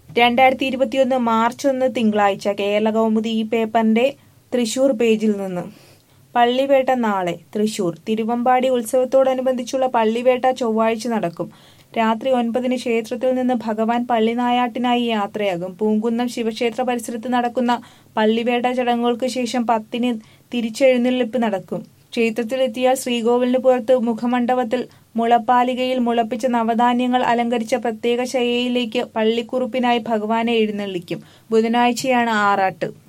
രണ്ടായിരത്തി ഇരുപത്തിയൊന്ന് മാർച്ച് ഒന്ന് തിങ്കളാഴ്ച കേരള കൗമുദി ഈ പേപ്പറിന്റെ തൃശൂർ പേജിൽ നിന്ന് പള്ളിവേട്ട നാളെ തൃശൂർ തിരുവമ്പാടി ഉത്സവത്തോടനുബന്ധിച്ചുള്ള പള്ളിവേട്ട ചൊവ്വാഴ്ച നടക്കും രാത്രി ഒൻപതിന് ക്ഷേത്രത്തിൽ നിന്ന് ഭഗവാൻ പള്ളിനായാട്ടിനായി യാത്രയാകും പൂങ്കുന്നം ശിവക്ഷേത്ര പരിസരത്ത് നടക്കുന്ന പള്ളിവേട്ട ചടങ്ങുകൾക്ക് ശേഷം പത്തിന് തിരിച്ചെഴുന്നള്ളിപ്പ് നടക്കും ക്ഷേത്രത്തിലെത്തിയാൽ ശ്രീകോവിലിന് പുറത്ത് മുഖമണ്ഡപത്തിൽ മുളപ്പാലികയിൽ മുളപ്പിച്ച നവധാന്യങ്ങൾ അലങ്കരിച്ച പ്രത്യേക ശയ്യയിലേക്ക് പള്ളിക്കുറുപ്പിനായി ഭഗവാനെ എഴുന്നള്ളിക്കും ബുധനാഴ്ചയാണ് ആറാട്ട്